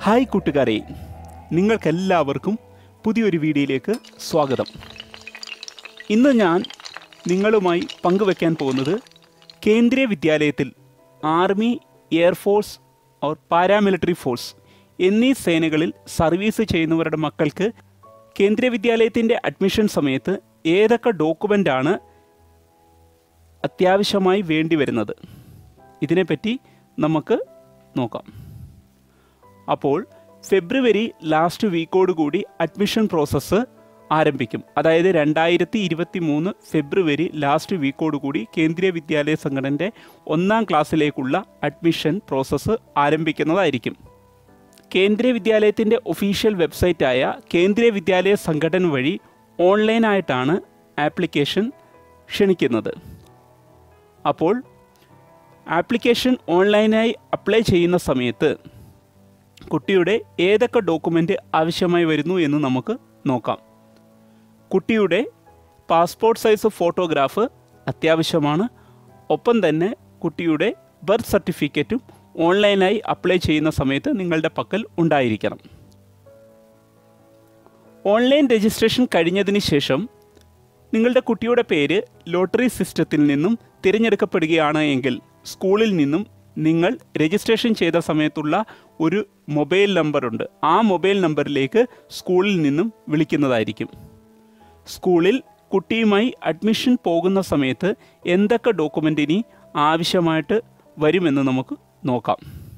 hi കൂട്ടുകാരെ നിങ്ങൾക്കെല്ലാവർക്കും പുതിയൊരു വീഡിയോയിലേക്ക് സ്വാഗതം ഇന്ന് ഞാൻ നിങ്ങളുമായി പങ്കുവെക്കാൻ പോകുന്നത് കേന്ദ്രീയ വിദ്യാലയത്തിൽ army air force or paramilitary force എന്നീ സേനകളിൽ സർവീസ് ചെയ്യുന്നവരുടെ മക്കൾക്ക് കേന്ദ്രീയ വിദ്യാലയത്തിൻ്റെ അഡ്മിഷൻ സമയത്ത് ഏതൊക്കെ ഡോക്യുമെൻ്റാണ് അത്യാവശ്യമായി വേണ്ടി വരുന്നത് ഇതിനെപ്പറ്റി നമുക്ക് നോക്കാം അപ്പോൾ ഫെബ്രുവരി ലാസ്റ്റ് വീക്കോട് കൂടി അഡ്മിഷൻ പ്രോസസ്സ് ആരംഭിക്കും അതായത് രണ്ടായിരത്തി ഇരുപത്തി മൂന്ന് ഫെബ്രുവരി ലാസ്റ്റ് വീക്കോട് കൂടി കേന്ദ്രീയ വിദ്യാലയ സംഘടനയുടെ ഒന്നാം ക്ലാസ്സിലേക്കുള്ള അഡ്മിഷൻ പ്രോസസ്സ് ആരംഭിക്കുന്നതായിരിക്കും കേന്ദ്രീയ വിദ്യാലയത്തിൻ്റെ ഒഫീഷ്യൽ വെബ്സൈറ്റായ കേന്ദ്രീയ വിദ്യാലയ സംഘടന വഴി ഓൺലൈനായിട്ടാണ് ആപ്ലിക്കേഷൻ ക്ഷണിക്കുന്നത് അപ്പോൾ ആപ്ലിക്കേഷൻ ഓൺലൈനായി അപ്ലൈ ചെയ്യുന്ന സമയത്ത് കുട്ടിയുടെ ഏതൊക്കെ ഡോക്യുമെൻ്റ് ആവശ്യമായി വരുന്നു എന്ന് നമുക്ക് നോക്കാം കുട്ടിയുടെ പാസ്പോർട്ട് സൈസ് ഫോട്ടോഗ്രാഫ് അത്യാവശ്യമാണ് ഒപ്പം തന്നെ കുട്ടിയുടെ ബർത്ത് സർട്ടിഫിക്കറ്റും ഓൺലൈനായി അപ്ലൈ ചെയ്യുന്ന സമയത്ത് നിങ്ങളുടെ പക്കൽ ഉണ്ടായിരിക്കണം ഓൺലൈൻ രജിസ്ട്രേഷൻ കഴിഞ്ഞതിന് ശേഷം നിങ്ങളുടെ കുട്ടിയുടെ പേര് ലോട്ടറി സിസ്റ്റത്തിൽ നിന്നും തിരഞ്ഞെടുക്കപ്പെടുകയാണ് എങ്കിൽ സ്കൂളിൽ നിന്നും നിങ്ങൾ രജിസ്ട്രേഷൻ ചെയ്ത സമയത്തുള്ള ഒരു മൊബൈൽ നമ്പറുണ്ട് ആ മൊബൈൽ നമ്പറിലേക്ക് സ്കൂളിൽ നിന്നും വിളിക്കുന്നതായിരിക്കും സ്കൂളിൽ കുട്ടിയുമായി അഡ്മിഷൻ പോകുന്ന സമയത്ത് എന്തൊക്കെ ഡോക്യുമെൻ്റ് ഇനി ആവശ്യമായിട്ട് വരുമെന്ന് നമുക്ക് നോക്കാം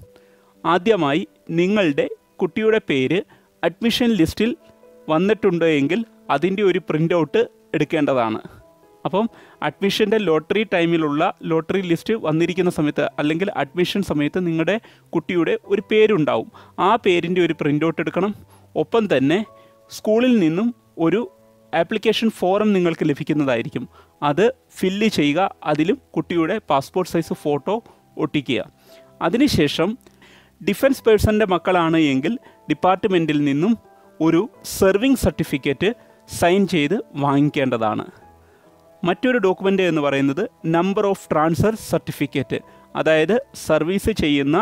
ആദ്യമായി നിങ്ങളുടെ കുട്ടിയുടെ പേര് അഡ്മിഷൻ ലിസ്റ്റിൽ വന്നിട്ടുണ്ട് എങ്കിൽ അതിൻ്റെ ഒരു പ്രിൻ്റ് ഔട്ട് എടുക്കേണ്ടതാണ് അപ്പം അഡ്മിഷൻ്റെ ലോട്ടറി ടൈമിലുള്ള ലോട്ടറി ലിസ്റ്റ് വന്നിരിക്കുന്ന സമയത്ത് അല്ലെങ്കിൽ അഡ്മിഷൻ സമയത്ത് നിങ്ങളുടെ കുട്ടിയുടെ ഒരു പേരുണ്ടാവും ആ പേരിൻ്റെ ഒരു പ്രിൻ്റ് ഔട്ട് എടുക്കണം ഒപ്പം തന്നെ സ്കൂളിൽ നിന്നും ഒരു ആപ്ലിക്കേഷൻ ഫോറം നിങ്ങൾക്ക് ലഭിക്കുന്നതായിരിക്കും അത് ഫില്ല് ചെയ്യുക അതിലും കുട്ടിയുടെ പാസ്പോർട്ട് സൈസ് ഫോട്ടോ ഒട്ടിക്കുക അതിനുശേഷം ഡിഫൻസ് പേഴ്സൻ്റെ മക്കളാണ് എങ്കിൽ ഡിപ്പാർട്ട്മെൻറ്റിൽ നിന്നും ഒരു സെർവിങ് സർട്ടിഫിക്കറ്റ് സൈൻ ചെയ്ത് വാങ്ങിക്കേണ്ടതാണ് മറ്റൊരു ഡോക്യുമെൻ്റ് എന്ന് പറയുന്നത് നമ്പർ ഓഫ് ട്രാൻസ്ഫർ സർട്ടിഫിക്കറ്റ് അതായത് സർവീസ് ചെയ്യുന്ന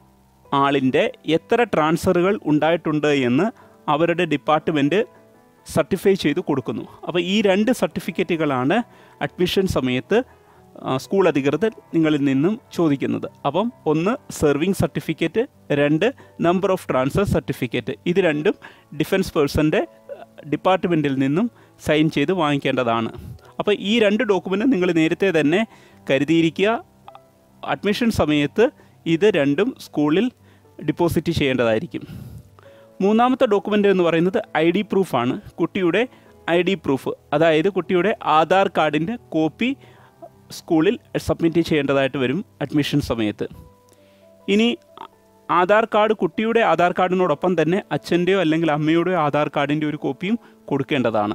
ആളിൻ്റെ എത്ര ട്രാൻസ്ഫറുകൾ ഉണ്ടായിട്ടുണ്ട് എന്ന് അവരുടെ ഡിപ്പാർട്ട്മെൻറ്റ് സർട്ടിഫൈ ചെയ്ത് കൊടുക്കുന്നു അപ്പോൾ ഈ രണ്ട് സർട്ടിഫിക്കറ്റുകളാണ് അഡ്മിഷൻ സമയത്ത് ആ, സ്കൂൾ അധികൃതർ നിങ്ങളിൽ നിന്നും ചോദിക്കുന്നത് അപ്പം ഒന്ന് സെർവിങ് സർട്ടിഫിക്കറ്റ് രണ്ട് നമ്പർ ഓഫ് ട്രാൻസ്ഫർ സർട്ടിഫിക്കറ്റ് ഇത് രണ്ടും ഡിഫൻസ് പേഴ്സൻ്റെ ഡിപ്പാർട്ട്മെൻറ്റിൽ നിന്നും സൈൻ ചെയ്ത് വാങ്ങിക്കേണ്ടതാണ് അപ്പോൾ ഈ രണ്ട് ഡോക്യുമെൻ്റ് നിങ്ങൾ നേരത്തെ തന്നെ കരുതിയിരിക്കുക അഡ്മിഷൻ സമയത്ത് ഇത് രണ്ടും സ്കൂളിൽ ഡിപ്പോസിറ്റ് ചെയ്യേണ്ടതായിരിക്കും മൂന്നാമത്തെ ഡോക്യുമെൻ്റ് എന്ന് പറയുന്നത് ഐ ഡി പ്രൂഫാണ് കുട്ടിയുടെ ഐ ഡി പ്രൂഫ് അതായത് കുട്ടിയുടെ ആധാർ കാർഡിൻ്റെ കോപ്പി സ്കൂളിൽ സബ്മിറ്റ് ചെയ്യേണ്ടതായിട്ട് വരും അഡ്മിഷൻ സമയത്ത് ഇനി ആധാർ കാർഡ് കുട്ടിയുടെ ആധാർ കാർഡിനോടൊപ്പം തന്നെ അച്ഛൻ്റെയോ അല്ലെങ്കിൽ അമ്മയുടെയോ ആധാർ കാർഡിൻ്റെ ഒരു കോപ്പിയും കൊടുക്കേണ്ടതാണ്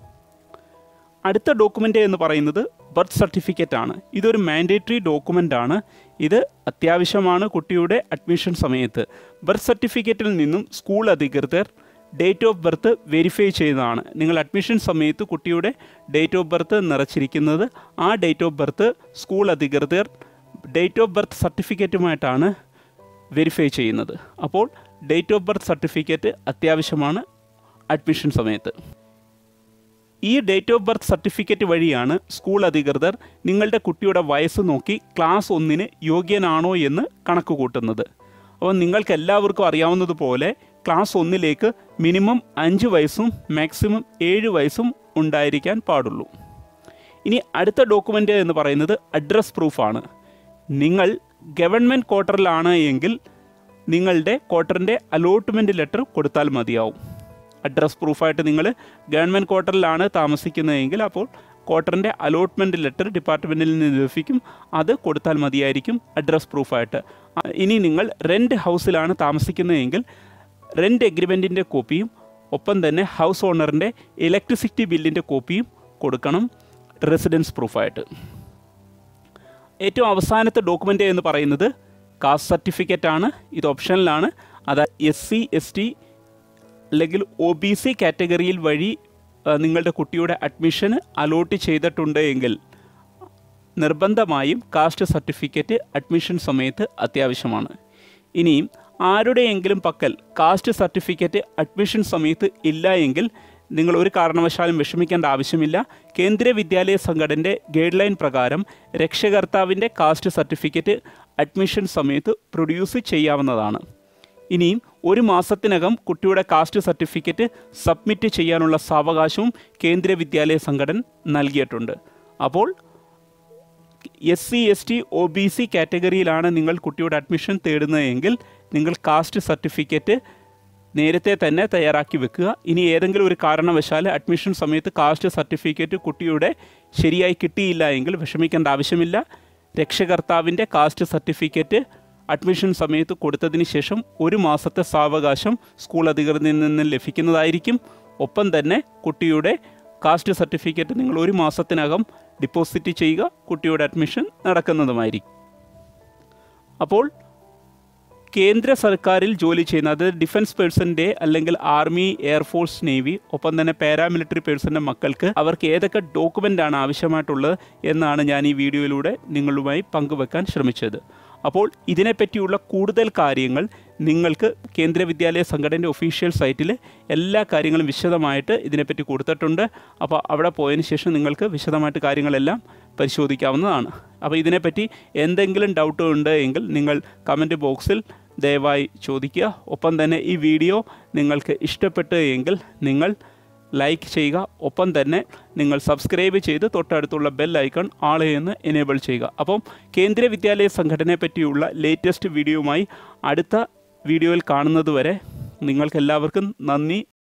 അടുത്ത ഡോക്യുമെൻ്റ് എന്ന് പറയുന്നത് ബർത്ത് സർട്ടിഫിക്കറ്റ് ആണ് ഇതൊരു മാൻഡേറ്ററി ഡോക്യുമെൻ്റ് ആണ് ഇത് അത്യാവശ്യമാണ് കുട്ടിയുടെ അഡ്മിഷൻ സമയത്ത് ബർത്ത് സർട്ടിഫിക്കറ്റിൽ നിന്നും സ്കൂൾ അധികൃതർ ഡേറ്റ് ഓഫ് ബർത്ത് വെരിഫൈ ചെയ്യുന്നതാണ് നിങ്ങൾ അഡ്മിഷൻ സമയത്ത് കുട്ടിയുടെ ഡേറ്റ് ഓഫ് ബർത്ത് നിറച്ചിരിക്കുന്നത് ആ ഡേറ്റ് ഓഫ് ബർത്ത് സ്കൂൾ അധികൃതർ ഡേറ്റ് ഓഫ് ബർത്ത് സർട്ടിഫിക്കറ്റുമായിട്ടാണ് വെരിഫൈ ചെയ്യുന്നത് അപ്പോൾ ഡേറ്റ് ഓഫ് ബർത്ത് സർട്ടിഫിക്കറ്റ് അത്യാവശ്യമാണ് അഡ്മിഷൻ സമയത്ത് ഈ ഡേറ്റ് ഓഫ് ബർത്ത് സർട്ടിഫിക്കറ്റ് വഴിയാണ് സ്കൂൾ അധികൃതർ നിങ്ങളുടെ കുട്ടിയുടെ വയസ്സ് നോക്കി ക്ലാസ് ഒന്നിന് യോഗ്യനാണോ എന്ന് കണക്ക് കൂട്ടുന്നത് അപ്പോൾ നിങ്ങൾക്ക് എല്ലാവർക്കും അറിയാവുന്നതുപോലെ ക്ലാസ് ഒന്നിലേക്ക് മിനിമം അഞ്ച് വയസ്സും മാക്സിമം ഏഴ് വയസ്സും ഉണ്ടായിരിക്കാൻ പാടുള്ളൂ ഇനി അടുത്ത ഡോക്യുമെൻ്റ് എന്ന് പറയുന്നത് അഡ്രസ് പ്രൂഫാണ് നിങ്ങൾ ഗവൺമെൻറ് ക്വാർട്ടറിലാണ് എങ്കിൽ നിങ്ങളുടെ ക്വാർട്ടറിൻ്റെ അലോട്ട്മെൻറ്റ് ലെറ്റർ കൊടുത്താൽ മതിയാവും അഡ്രസ് പ്രൂഫായിട്ട് നിങ്ങൾ ഗവൺമെൻറ് ക്വാർട്ടറിലാണ് താമസിക്കുന്നതെങ്കിൽ അപ്പോൾ ക്വാർട്ടറിൻ്റെ അലോട്ട്മെൻറ്റ് ലെറ്റർ ഡിപ്പാർട്ട്മെൻറ്റിൽ നിന്ന് ലഭിക്കും അത് കൊടുത്താൽ മതിയായിരിക്കും അഡ്രസ് പ്രൂഫായിട്ട് ആ, ഇനി നിങ്ങൾ റെൻറ്റ് ഹൗസിലാണ് താമസിക്കുന്നതെങ്കിൽ റെൻറ്റ് എഗ്രിമെൻറ്റിൻ്റെ കോപ്പിയും ഒപ്പം തന്നെ ഹൗസ് ഓണറിൻ്റെ ഇലക്ട്രിസിറ്റി ബില്ലിൻ്റെ കോപ്പിയും കൊടുക്കണം റെസിഡൻസ് പ്രൂഫായിട്ട് ഏറ്റവും അവസാനത്തെ ഡോക്യുമെൻ്റ് എന്ന് പറയുന്നത് കാസ്റ്റ് സർട്ടിഫിക്കറ്റ് ആണ് ഇത് ഓപ്ഷനിലാണ് അതായത് എസ് സി എസ് ടി അല്ലെങ്കിൽ ഒ ബി സി കാറ്റഗറിയിൽ വഴി ആ, നിങ്ങളുടെ കുട്ടിയുടെ അഡ്മിഷന് അലോട്ട് ചെയ്തിട്ടുണ്ട് എങ്കിൽ നിർബന്ധമായും കാസ്റ്റ് സർട്ടിഫിക്കറ്റ് അഡ്മിഷൻ സമയത്ത് അത്യാവശ്യമാണ് ഇനിയും ആരുടെയെങ്കിലും പക്കൽ കാസ്റ്റ് സർട്ടിഫിക്കറ്റ് അഡ്മിഷൻ സമയത്ത് ഇല്ല എങ്കിൽ നിങ്ങൾ ഒരു കാരണവശാലും വിഷമിക്കേണ്ട ആവശ്യമില്ല കേന്ദ്രീയ വിദ്യാലയ സംഘടനയുടെ ഗൈഡ് ലൈൻ പ്രകാരം രക്ഷകർത്താവിൻ്റെ കാസ്റ്റ് സർട്ടിഫിക്കറ്റ് അഡ്മിഷൻ സമയത്ത് പ്രൊഡ്യൂസ് ചെയ്യാവുന്നതാണ് ഇനിയും ഒരു മാസത്തിനകം കുട്ടിയുടെ കാസ്റ്റ് സർട്ടിഫിക്കറ്റ് സബ്മിറ്റ് ചെയ്യാനുള്ള സാവകാശവും കേന്ദ്രീയ വിദ്യാലയ സംഘടന നൽകിയിട്ടുണ്ട് അപ്പോൾ S C S T O B C കാറ്റഗറിയിലാണ് നിങ്ങൾ കുട്ടിയുടെ അഡ്മിഷൻ തേടുന്നതെങ്കിൽ നിങ്ങൾ കാസ്റ്റ് സർട്ടിഫിക്കറ്റ് നേരത്തെ തന്നെ തയ്യാറാക്കി വെക്കുക ഇനി ഏതെങ്കിലും ഒരു കാരണവശാൽ അഡ്മിഷൻ സമയത്ത് കാസ്റ്റ് സർട്ടിഫിക്കറ്റ് കുട്ടിയുടെ ശരിയായി കിട്ടിയില്ല എങ്കിൽ വിഷമിക്കേണ്ട ആവശ്യമില്ല രക്ഷകർത്താവിൻ്റെ കാസ്റ്റ് സർട്ടിഫിക്കറ്റ് അഡ്മിഷൻ സമയത്ത് കൊടുത്തതിന് ശേഷം ഒരു മാസത്തെ സാവകാശം സ്കൂൾ അധികൃതരിൽ നിന്ന് ലഭിക്കുന്നതായിരിക്കും ഒപ്പം തന്നെ കുട്ടിയുടെ കാസ്റ്റ് സർട്ടിഫിക്കറ്റ് നിങ്ങൾ ഒരു മാസത്തിനകം ഡിപ്പോസിറ്റ് ചെയ്യുക കുട്ടിയുടെ അഡ്മിഷൻ നടക്കുന്നതുമായിരിക്കും അപ്പോൾ കേന്ദ്ര സർക്കാരിൽ ജോലി ചെയ്യുന്ന അത് ഡിഫൻസ് പേഴ്സൻ്റെ അല്ലെങ്കിൽ ആർമി എയർഫോഴ്സ് നേവി ഒപ്പം തന്നെ പാരാമിലിറ്ററി പേഴ്സൻ്റെ മക്കൾക്ക് അവർക്ക് ഏതൊക്കെ ഡോക്യുമെൻ്റ് ആണ് ആവശ്യമായിട്ടുള്ളത് എന്നാണ് ഞാൻ ഈ വീഡിയോയിലൂടെ നിങ്ങളുമായി പങ്കുവെക്കാൻ ശ്രമിച്ചത് അപ്പോൾ ഇതിനെപ്പറ്റിയുള്ള കൂടുതൽ കാര്യങ്ങൾ നിങ്ങൾക്ക് കേന്ദ്ര വിദ്യാലയ സംഘടനയുടെ ഒഫീഷ്യൽ സൈറ്റിൽ എല്ലാ കാര്യങ്ങളും വിശദമായിട്ട് ഇതിനെപ്പറ്റി കൊടുത്തിട്ടുണ്ട് അപ്പോൾ അവിടെ പോയതിന് ശേഷം നിങ്ങൾക്ക് വിശദമായിട്ട് കാര്യങ്ങളെല്ലാം പരിശോധിക്കാവുന്നതാണ് അപ്പോൾ ഇതിനെപ്പറ്റി എന്തെങ്കിലും ഡൗട്ട് ഉണ്ട് എങ്കിൽ നിങ്ങൾ കമൻറ്റ് ബോക്സിൽ ദയവായി ചോദിക്കുക ഒപ്പം തന്നെ ഈ വീഡിയോ നിങ്ങൾക്ക് ഇഷ്ടപ്പെട്ട് എങ്കിൽ നിങ്ങൾ ലൈക്ക് ചെയ്യുക ഒപ്പം തന്നെ നിങ്ങൾ സബ്സ്ക്രൈബ് ചെയ്ത് തൊട്ടടുത്തുള്ള ബെൽ ഐക്കൺ ആളെ എന്ന് എനേബിൾ ചെയ്യുക അപ്പം കേന്ദ്രീയ വിദ്യാലയ സംഘടനയെ പറ്റിയുള്ള ലേറ്റസ്റ്റ് വീഡിയോയുമായി അടുത്ത വീഡിയോയിൽ കാണുന്നത് വരെ നിങ്ങൾക്കെല്ലാവർക്കും നന്ദി